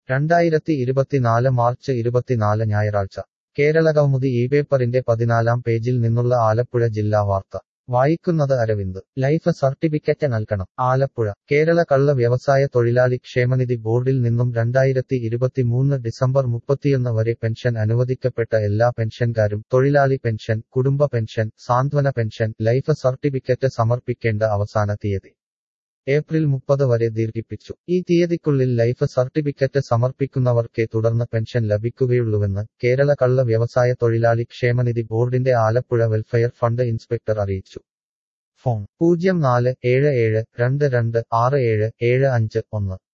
രണ്ടായിരത്തി ഇരുപത്തിനാല് മാർച്ച് ഇരുപത്തിനാല് ഞായറാഴ്ച കേരളകൗമുദി ഈ പേപ്പറിന്റെ പതിനാലാം പേജിൽ നിന്നുള്ള ആലപ്പുഴ ജില്ലാ വാർത്ത വായിക്കുന്നത് അരവിന്ദ് ലൈഫ് സർട്ടിഫിക്കറ്റ് നൽകണം ആലപ്പുഴ കേരള കള്ള വ്യവസായ തൊഴിലാളി ക്ഷേമനിധി ബോർഡിൽ നിന്നും രണ്ടായിരത്തി ഇരുപത്തിമൂന്ന് ഡിസംബർ മുപ്പത്തിയൊന്ന് വരെ പെൻഷൻ അനുവദിക്കപ്പെട്ട എല്ലാ പെൻഷൻകാരും തൊഴിലാളി പെൻഷൻ കുടുംബ പെൻഷൻ സാന്ത്വന പെൻഷൻ ലൈഫ് സർട്ടിഫിക്കറ്റ് സമർപ്പിക്കേണ്ട അവസാന തീയതി ഏപ്രിൽ മുപ്പത് വരെ ദീർഘിപ്പിച്ചു ഈ തീയതിക്കുള്ളിൽ ലൈഫ് സർട്ടിഫിക്കറ്റ് സമർപ്പിക്കുന്നവർക്കേ തുടർന്ന് പെൻഷൻ ലഭിക്കുകയുള്ളൂവെന്ന് കേരള കള്ള വ്യവസായ തൊഴിലാളി ക്ഷേമനിധി ബോർഡിന്റെ ആലപ്പുഴ വെൽഫെയർ ഫണ്ട് ഇൻസ്പെക്ടർ അറിയിച്ചു ഫോൺ പൂജ്യം നാല് ഏഴ് ഏഴ് രണ്ട് രണ്ട് ആറ് ഏഴ് ഏഴ് അഞ്ച് ഒന്ന്